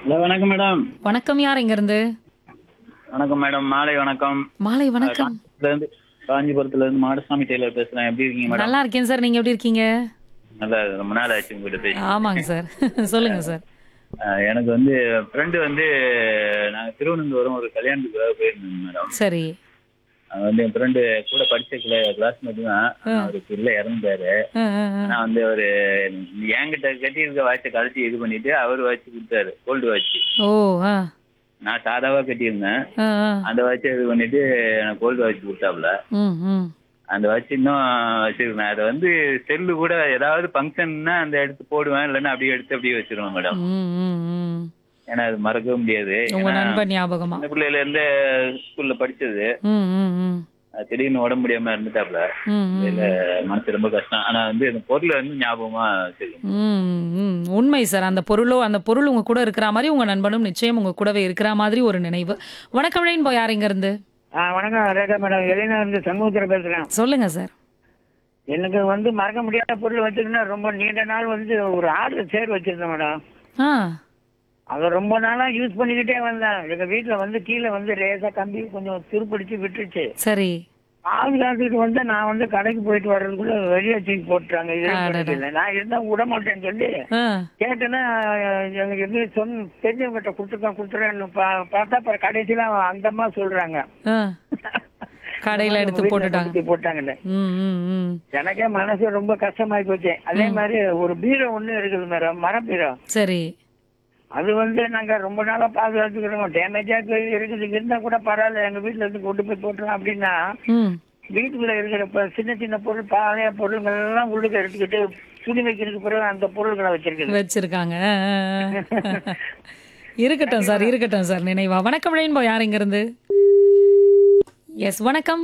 Hello வணக்கம் madam வணக்கம் யார் இங்க இருந்து வணக்கம் மேடம் மாலை வணக்கம் மாலை வணக்கம் காஞ்சிபுரத்துல இருந்து காஞ்சிபுரத்துல இருந்து மாடசாமி டெய்லர் பேசுறேன் எப்படி இருக்கீங்க மேடம் நல்லா இருக்கேன் சார் நீங்க எப்படி இருக்கீங்க நல்லா ரொம்ப நாள் ஆச்சு உங்ககிட்ட பேசி ஆமாங்க சார் சொல்லுங்க சார் அஹ், எனக்கு வந்து ஃப்ரெண்டு வந்து நாங்க திருவனந்தபுரம் ஒரு கல்யாணத்துக்காக போயிருந்தோம் மேடம் சரி அது வந்து என் ஃப்ரெண்டு கூட படிச்ச கிளாஸ்மேட் தான் அவருக்கு இல்லை இறந்தாரு ஆ, ஆ, ஆ. ஆனா வந்து அவரு என்கிட்ட கட்டியிருக்க வாட்சை கழட்டி இது பண்ணிட்டு அவர் வாட்ச் கொடுத்தாரு கோல்டு வாட்ச் ஓ ஆ நான் சாதாவா கட்டியிருந்தேன் ஆ, ஆ. அந்த வாட்சை இது பண்ணிட்டு எனக்கு கோல்டு வாட்ச் கொடுத்தாப்புல ம் ம் அந்த வாட்ச் இன்னும் வச்சிருக்கேன் அதை வந்து செல்லு கூட ஏதாவது ஃபங்க்ஷன்னா அந்த எடுத்து போடுவேன் இல்லைன்னா அப்படியே எடுத்து அப்படியே வச்சிருவேன் மேடம் ம், ம், ம். ஏன்னா அது மறக்கவே முடியாது உங்க ஏன்னா நண்பன் ஞாபகமா சின்ன பிள்ளையில இருந்தே ஸ்கூல்ல படிச்சது ம் ம் ம் அது திடீர்னு உடம்பு முடியாம இருந்துட்டாப்ல ம், ம். இதுல மனசு ரொம்ப கஷ்டம் ஆனா வந்து அந்த பொருளை வந்து ஞாபகமா வச்சிருக்கேன் ம், ம். உண்மை சார் அந்த பொருளோ அந்த பொருள் உங்க கூட இருக்கிற மாதிரி உங்க நண்பனும் நிச்சயம் உங்க கூடவே இருக்கிற மாதிரி ஒரு நினைவு வணக்கம் ரெயின்போ யார் இங்க இருந்து ஆ வணக்கம் ரேகா மேடம் எலினா இருந்து சண்முகத்தில் பேசுகிறேன் சொல்லுங்க சார் எனக்கு வந்து மறக்க முடியாத பொருள் வச்சிருந்தா ரொம்ப நீண்ட நாள் வந்து ஒரு ஆர்டர் சேர் வச்சிருந்தேன் மேடம் ஆ அதை ரொம்ப நாளாக யூஸ் பண்ணிக்கிட்டே வந்தேன் எங்கள் வீட்டில் வந்து கீழே வந்து லேசாக கம்பி கொஞ்சம் துருப்பிடிச்சு விட்டுருச்சு சரி பாதுகாத்துக்கிட்டு வந்து நான் வந்து கடைக்கு போயிட்டு வர்றதுக்குள்ள வெளியே தூக்கி போட்டுறாங்க இது அடடா. கிடைக்கல. நான் இருந்தால் விட மாட்டேன்னு சொல்லி ஆ கேட்டேன்னா எனக்கு எப்படி சொன்ன தெரிஞ்சவங்கிட்ட கொடுத்துருக்கேன் கொடுத்துருக்கேன் பார்த்தா அப்புறம் கடைசியில் அந்த அம்மா சொல்கிறாங்க ஆ கடையில எடுத்து போட்டுட்டாங்க போட்டாங்கல்ல ம் ம் ம் எனக்கே மனசு ரொம்ப கஷ்டமாயி போச்சு அதே மாதிரி ஒரு பீரோ ஒண்ணு இருக்குது மேடம் மர பீரோ சரி அது வந்து நாங்க ரொம்ப நாளா பாதுகாத்துக்கிறோம் டேமேஜா இருக்குது இருந்தா கூட பரவாயில்ல எங்க வீட்டுல இருந்து கொண்டு போய் போட்டுறோம் அப்படின்னா ம் வீட்டுக்குள்ள இருக்கிற இப்ப சின்ன சின்ன பொருள் பழைய பொருள்கள் எல்லாம் உள்ளுக்கு எடுத்துக்கிட்டு துணி வைக்கிறதுக்கு பிறகு அந்த பொருள்களை வச்சிருக்குது வச்சிருக்காங்க ஆ, ஆ, ஆ. இருக்கட்டும் சார் இருக்கட்டும் சார் நினைவா வணக்கம் ரெயின்போ யார் இங்க இருந்து எஸ் வணக்கம்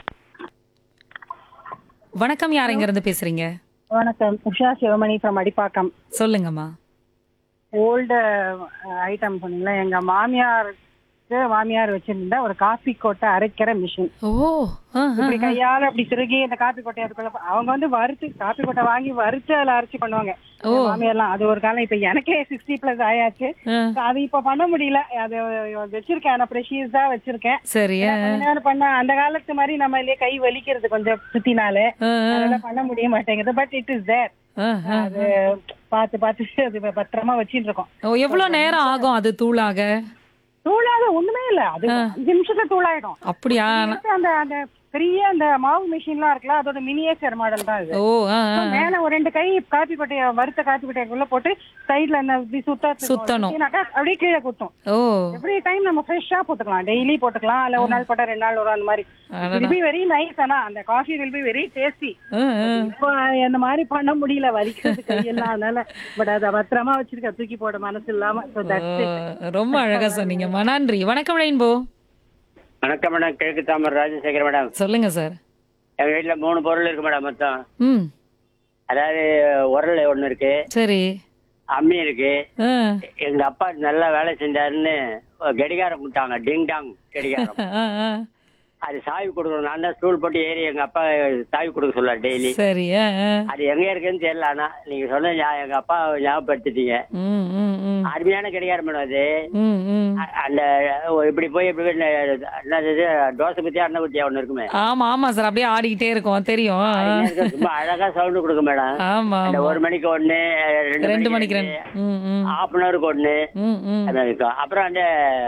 வணக்கம் யார் இங்க இருந்து பேசுறீங்க வணக்கம் உஷா சிவமணி ஃப்ரம் அடிப்பாக்கம் சொல்லுங்கம்மா ஓல்டு ஐட்டம் சொன்னீங்களா எங்க மாமியாருக்கு மாமியார் வச்சிருந்த ஒரு காஃபி கொட்டை அரைக்கிற மிஷின் ஓ ஆ, ஆ, இப்படி கையால அப்படி திருகி அந்த காப்பி கொட்டை அதுக்குள்ள ப- அவங்க வந்து வறுத்து காப்பி கொட்டை வாங்கி வறுத்து அதுல அரைச்சி பண்ணுவாங்க ஓ. மாமியார்லாம் அது ஒரு காலம் இப்ப எனக்கே சிக்ஸ்டி பிளஸ் ஆயாச்சு ஆ. அது இப்ப பண்ண முடியல அது வச்சிருக்கேன் நான் ப்ரெஷியஸ் தான் வச்சிருக்கேன் சரி ஆ, கொஞ்ச நேரம் பண்ண அந்த காலத்து மாதிரி நம்ம இல்லையே கை வலிக்கிறது கொஞ்சம் சுத்தினாலே ஆ, ஆ, அதெல்லாம் பண்ண முடிய மாட்டேங்குது பட் இட் இஸ் தேர் ஆ, ஆ. அது பார்த்து பார்த்து அது பத்திரமா வச்சிட்டு இருக்கோம் ஓ எவ்வளவு நேரம் ஆகும் அது தூளாக தூளாக ஒண்ணுமே இல்ல அது அஞ்சு நிமிஷத்துல தூளாயிடும் அப்படியா இது அந்த அந்த பெரிய அந்த மாவு மிஷின்லாம் இருக்குல்ல அதோட மினியேச்சர் மாடல் தான் இது ஓ ஆ, ஆ. மேல ஒரு ரெண்டு கை காப்பி கொட்டைய வறுத்த காப்பி கொட்டைக்குள்ள போட்டு சைடுல அந்த இப்படி சுத்த சுத்தணும். அப்படியே கீழே குத்தும் ஓ எவ்ரி டைம் நம்ம ஃப்ரெஷ்ஷா போட்டுக்கலாம் டெய்லி போட்டுக்கலாம் இல்ல ஒரு நாள் போட்டா ரெண்டு நாள் வரும் அந்த மாதிரி அடடா. வில் பி வெரி நைஸ் ஆனா அந்த coffee will be very tasty ஆ, ஆ. இப்போ அந்த மாதிரி பண்ண முடியல வலிக்கிறது கையெல்லாம் அதனால பட் அதை பத்திரமா வச்சிருக்க தூக்கி போட மனசு இல்லாம So that's it. ஓ, ரொம்ப அழகா சொன்னீங்கம்மா நன்றி வணக்கம் ரெயின்போ வணக்கம் மேடம் கிழக்கு தாமர் ராஜசேகர் மேடம் சொல்லுங்க சார் எங்க வீட்டுல மூணு பொருள் இருக்கு மேடம் மொத்தம் ம் அதாவது உரல் ஒண்ணு இருக்கு சரி அம்மி இருக்கு ஆ எங்க அப்பா நல்லா வேலை செஞ்சாருன்னு ஒரு கடிகாரம் கொடுத்தாங்க டிங் டாங் கடிகாரம் ஆ, ஆ. அது சாவி கொடுக்கணும் நான் தான் ஸ்டூல் போட்டு ஏறி எங்க அப்பா சாவி கொடுக்க சொல்ல டெய்லி சரி ஆ, ஆ. அது எங்க இருக்குன்னு தெரியல ஆனா நீங்க சொன்ன ஞா- எங்க அப்பா ஞாபகப்படுத்திட்டீங்க ம் ம் ம் அருமையான கடிகாரம் மேடம் அது ம் ம் அ- அந்த ஒ- இப்படி போய் இப்படி போய் ந- என்னது இது, தோசை குத்தியா அண்ணன் குத்தியா ஒண்ணு இருக்குமே ஆமா ஆமா சார் அப்படியே ஆடிக்கிட்டே இருக்கும் தெரியும் அது ரொம்ப அழகா சவுண்ட் கொடுக்கும் மேடம் ஆமா அந்த ஆமா ஒரு மணிக்கு ஒண்ணு ரெண்டு ரெண்டு மணிக்கு மணிக்கு ரெண்டு ரெண்டு ம் ம் ஹாஃப் அன் ஹவருக்கு ஒண்ணு ம் ம் அது இருக்கும் அப்புறம் அந்த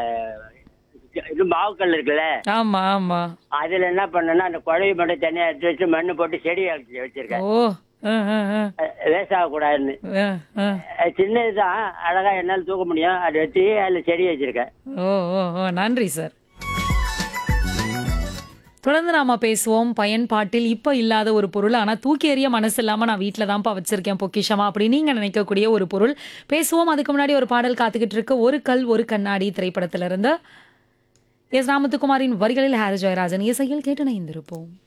இது மாவுக்கல் இருக்குல்ல ஆமா ஆமா அதுல என்ன பண்ணேன்னா அந்த குழவி மட்டும் தனியா எடுத்து வச்சு மண்ணு போட்டு செடி வச்சு வச்சிருக்கேன் ஓ ஆ ஆ ஆ வேஸ்ட் ஆகக்கூடாதுன்னு ஆ, ஆ. அது சின்னதுதான் அழகா என்னால தூக்க முடியும் அது வச்சு அதுல செடி வச்சிருக்கேன் ஓ ஓ ஓ நன்றி சார் தொடர்ந்து நாம பேசுவோம் பயன்பாட்டில் இப்போ இல்லாத ஒரு பொருள் ஆனால் தூக்கி எறிய மனசு இல்லாமல் நான் வீட்டில் தான்ப்பா வச்சிருக்கேன் பொக்கிஷமா அப்படி நீங்கள் நினைக்கக்கூடிய ஒரு பொருள் பேசுவோம் அதுக்கு முன்னாடி ஒரு பாடல் காத்துக்கிட்டு இருக்கு ஒரு கல் ஒரு கண்ணாடி திரைப்படத்திலிருந்து எஸ் ராமத்துக்குமாரின் வரிகளில் ஹாரி ஜெயராஜன் இசையில் கேட்டு இணைந்திருப்போம்